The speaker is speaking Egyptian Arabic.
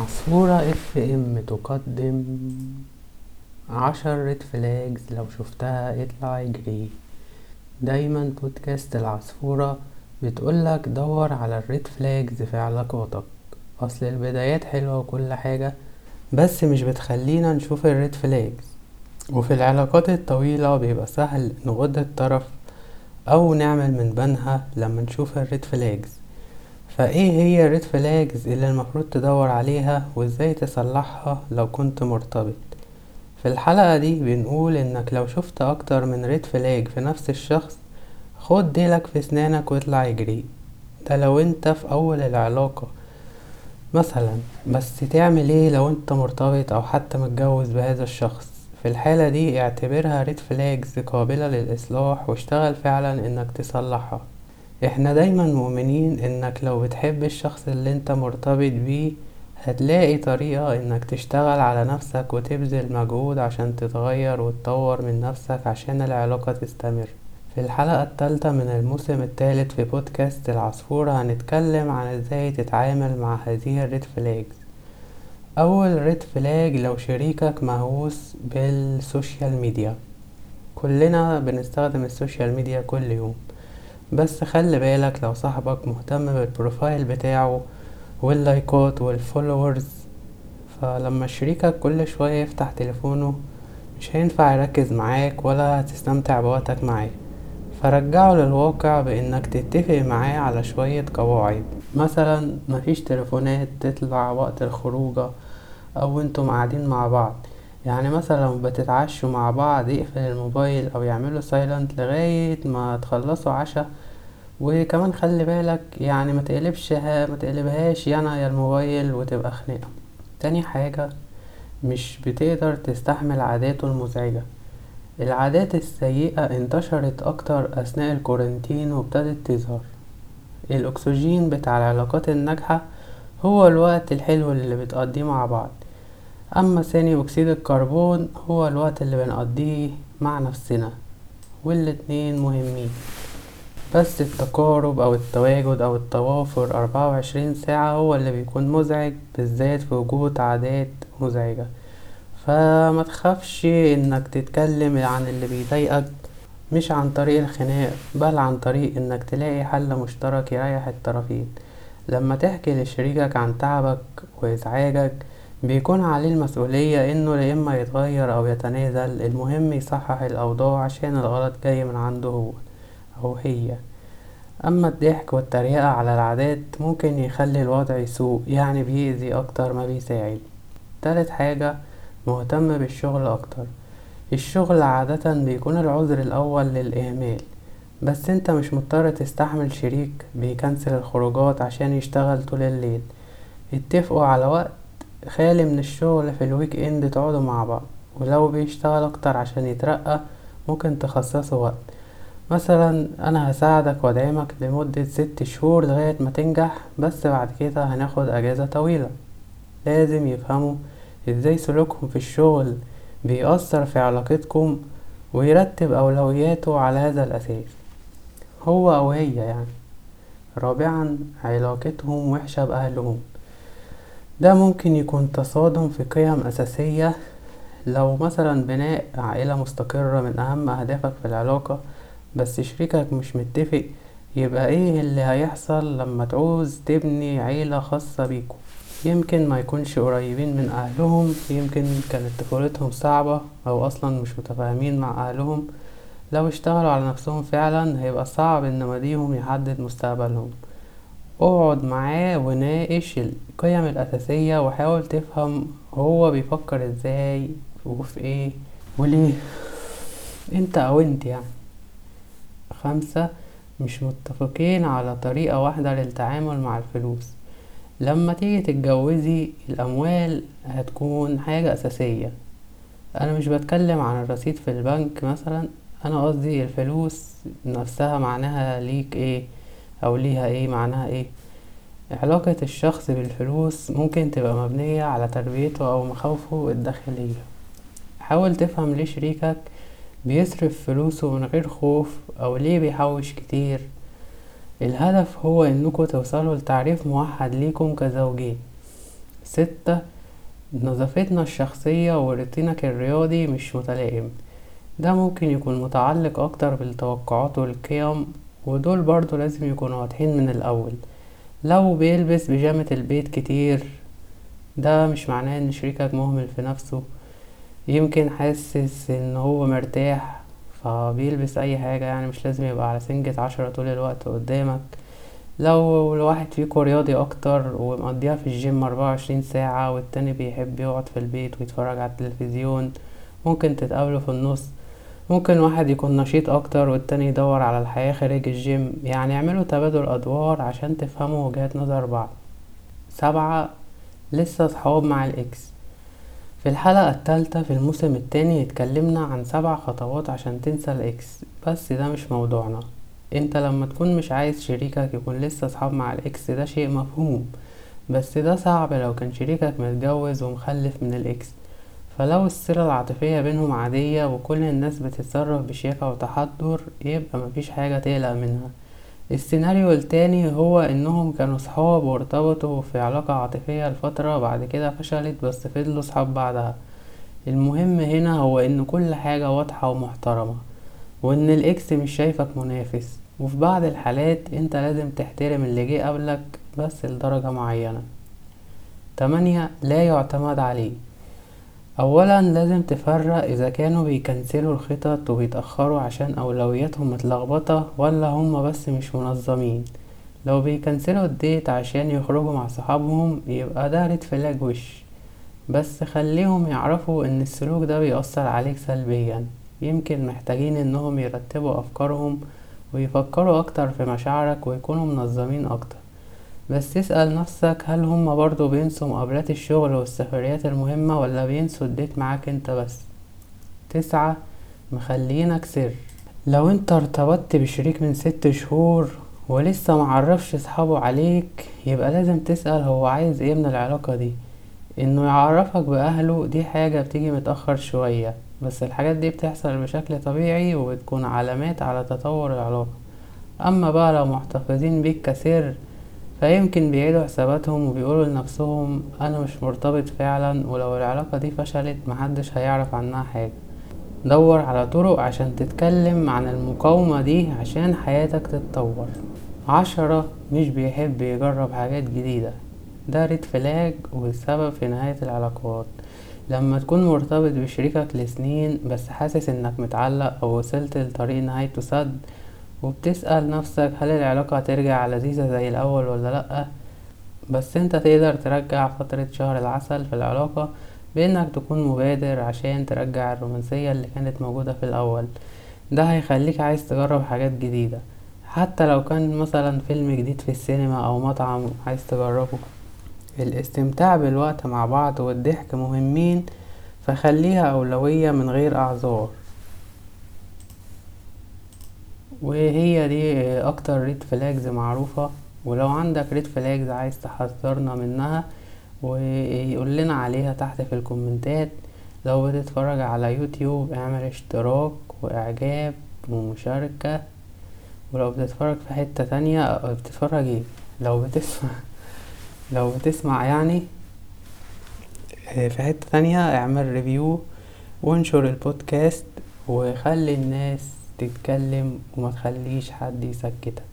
عصفورة اف ام تقدم عشر ريد فلاجز لو شفتها اطلع اجري دايما بودكاست العصفورة بتقولك دور على الريد فلاجز في علاقاتك اصل البدايات حلوة وكل حاجة بس مش بتخلينا نشوف الريد فلاجز وفي العلاقات الطويلة بيبقى سهل نغض الطرف او نعمل من بينها لما نشوف الريد فلاجز فايه هي الريد فلاجز اللي المفروض تدور عليها وازاي تصلحها لو كنت مرتبط في الحلقة دي بنقول انك لو شفت اكتر من ريد فلاج في نفس الشخص خد ديلك في سنانك واطلع اجري ده لو انت في اول العلاقة مثلا بس تعمل ايه لو انت مرتبط او حتى متجوز بهذا الشخص في الحالة دي اعتبرها ريد فلاجز قابلة للإصلاح واشتغل فعلا انك تصلحها احنا دايما مؤمنين انك لو بتحب الشخص اللي انت مرتبط بيه هتلاقي طريقة انك تشتغل على نفسك وتبذل مجهود عشان تتغير وتطور من نفسك عشان العلاقة تستمر في الحلقة التالتة من الموسم التالت في بودكاست العصفورة هنتكلم عن ازاي تتعامل مع هذه الريد فلاجز اول ريد فلاج لو شريكك مهووس بالسوشيال ميديا كلنا بنستخدم السوشيال ميديا كل يوم بس خلي بالك لو صاحبك مهتم بالبروفايل بتاعه واللايكات والفولورز فلما شريكك كل شوية يفتح تليفونه مش هينفع يركز معاك ولا هتستمتع بوقتك معاه فرجعه للواقع بانك تتفق معاه على شوية قواعد مثلا مفيش تليفونات تطلع وقت الخروجة او انتم قاعدين مع بعض يعني مثلا لو بتتعشوا مع بعض يقفل الموبايل او يعملوا سايلنت لغاية ما تخلصوا عشا وكمان خلي بالك يعني ما تقلبش ما تقلبهاش يانا يا الموبايل وتبقى خناقة تاني حاجة مش بتقدر تستحمل عاداته المزعجة العادات السيئة انتشرت اكتر اثناء الكورنتين وابتدت تظهر الاكسجين بتاع العلاقات الناجحة هو الوقت الحلو اللي بتقضيه مع بعض اما ثاني اكسيد الكربون هو الوقت اللي بنقضيه مع نفسنا والاتنين مهمين بس التقارب او التواجد او التوافر اربعة وعشرين ساعة هو اللي بيكون مزعج بالذات في وجود عادات مزعجة فما تخافش انك تتكلم عن اللي بيضايقك مش عن طريق الخناق بل عن طريق انك تلاقي حل مشترك يريح الطرفين لما تحكي لشريكك عن تعبك وازعاجك بيكون عليه المسؤولية انه يا اما يتغير او يتنازل المهم يصحح الاوضاع عشان الغلط جاي من عنده هو او هي اما الضحك والتريقة على العادات ممكن يخلي الوضع يسوء يعني بيأذي اكتر ما بيساعد تالت حاجة مهتم بالشغل اكتر الشغل عادة بيكون العذر الاول للاهمال بس انت مش مضطر تستحمل شريك بيكنسل الخروجات عشان يشتغل طول الليل اتفقوا على وقت خالي من الشغل في الويك اند تقعدوا مع بعض ولو بيشتغل اكتر عشان يترقى ممكن تخصصوا وقت مثلا انا هساعدك وادعمك لمدة ست شهور لغاية ما تنجح بس بعد كده هناخد اجازة طويلة لازم يفهموا ازاي سلوكهم في الشغل بيأثر في علاقتكم ويرتب اولوياته على هذا الاساس هو او هي يعني رابعا علاقتهم وحشة باهلهم ده ممكن يكون تصادم في قيم اساسية لو مثلا بناء عائلة مستقرة من اهم اهدافك في العلاقة بس شريكك مش متفق يبقى ايه اللي هيحصل لما تعوز تبني عيلة خاصة بيكم يمكن ما يكونش قريبين من اهلهم يمكن كانت طفولتهم صعبة او اصلا مش متفاهمين مع اهلهم لو اشتغلوا على نفسهم فعلا هيبقى صعب ان ماضيهم يحدد مستقبلهم اقعد معاه وناقش القيم الاساسية وحاول تفهم هو بيفكر ازاي وفي ايه وليه انت او انت يعني خمسة مش متفقين على طريقة واحدة للتعامل مع الفلوس لما تيجي تتجوزي الأموال هتكون حاجة أساسية أنا مش بتكلم عن الرصيد في البنك مثلا أنا قصدي الفلوس نفسها معناها ليك ايه أو ليها ايه معناها ايه علاقة الشخص بالفلوس ممكن تبقى مبنية على تربيته أو مخاوفه الداخلية حاول تفهم ليه شريكك بيصرف فلوسه من غير خوف او ليه بيحوش كتير الهدف هو انكم توصلوا لتعريف موحد ليكم كزوجين ستة نظافتنا الشخصية وروتينك الرياضي مش متلائم ده ممكن يكون متعلق اكتر بالتوقعات والقيم ودول برضو لازم يكونوا واضحين من الاول لو بيلبس بيجامة البيت كتير ده مش معناه ان شريكك مهمل في نفسه يمكن حاسس ان هو مرتاح فبيلبس اي حاجة يعني مش لازم يبقى على سنجة عشرة طول الوقت قدامك لو الواحد فيكو رياضي اكتر ومقضيها في الجيم اربعة وعشرين ساعة والتاني بيحب يقعد في البيت ويتفرج على التلفزيون ممكن تتقابلوا في النص ممكن واحد يكون نشيط اكتر والتاني يدور على الحياة خارج الجيم يعني اعملوا تبادل ادوار عشان تفهموا وجهات نظر بعض سبعة لسه صحاب مع الاكس في الحلقة التالتة في الموسم التاني اتكلمنا عن سبع خطوات عشان تنسى الاكس بس ده مش موضوعنا انت لما تكون مش عايز شريكك يكون لسه صحاب مع الاكس ده شيء مفهوم بس ده صعب لو كان شريكك متجوز ومخلف من الاكس فلو الصلة العاطفية بينهم عادية وكل الناس بتتصرف بشياكة وتحضر يبقى مفيش حاجة تقلق منها السيناريو التاني هو انهم كانوا صحاب وارتبطوا في علاقة عاطفية لفترة بعد كده فشلت بس فضلوا صحاب بعدها المهم هنا هو ان كل حاجة واضحة ومحترمة وان الاكس مش شايفك منافس وفي بعض الحالات انت لازم تحترم اللي جه قبلك بس لدرجة معينة تمانية لا يعتمد عليه اولا لازم تفرق اذا كانوا بيكنسلوا الخطط وبيتأخروا عشان اولوياتهم متلخبطة ولا هما بس مش منظمين لو بيكنسلوا الديت عشان يخرجوا مع صحابهم يبقى ده ريد فلاج وش بس خليهم يعرفوا ان السلوك ده بيأثر عليك سلبيا يمكن محتاجين انهم يرتبوا افكارهم ويفكروا اكتر في مشاعرك ويكونوا منظمين اكتر بس اسأل نفسك هل هما برضو بينسوا مقابلات الشغل والسفريات المهمة ولا بينسوا الديت معاك انت بس تسعة مخلينك سر لو انت ارتبطت بشريك من ست شهور ولسه معرفش صحابه عليك يبقى لازم تسأل هو عايز ايه من العلاقة دي انه يعرفك باهله دي حاجة بتيجي متأخر شوية بس الحاجات دي بتحصل بشكل طبيعي وبتكون علامات على تطور العلاقة اما بقى لو محتفظين بيك كسر فيمكن بيعيدوا حساباتهم وبيقولوا لنفسهم انا مش مرتبط فعلا ولو العلاقة دي فشلت محدش هيعرف عنها حاجة دور على طرق عشان تتكلم عن المقاومة دي عشان حياتك تتطور عشرة مش بيحب يجرب حاجات جديدة ده ريد فلاج والسبب في نهاية العلاقات لما تكون مرتبط بشريكك لسنين بس حاسس انك متعلق او وصلت لطريق نهايته سد وبتسأل نفسك هل العلاقة هترجع لذيذة زي الأول ولا لأ بس انت تقدر ترجع فترة شهر العسل في العلاقة بانك تكون مبادر عشان ترجع الرومانسية اللي كانت موجودة في الأول ده هيخليك عايز تجرب حاجات جديدة حتى لو كان مثلا فيلم جديد في السينما أو مطعم عايز تجربه الاستمتاع بالوقت مع بعض والضحك مهمين فخليها أولوية من غير أعذار وهي دي اكتر ريد فلاجز معروفة ولو عندك ريد فلاجز عايز تحذرنا منها ويقول لنا عليها تحت في الكومنتات لو بتتفرج على يوتيوب اعمل اشتراك واعجاب ومشاركة ولو بتتفرج في حتة تانية بتتفرج ايه لو بتسمع لو بتسمع يعني في حتة تانية اعمل ريفيو وانشر البودكاست وخلي الناس تتكلم وما تخليش حد يسكتك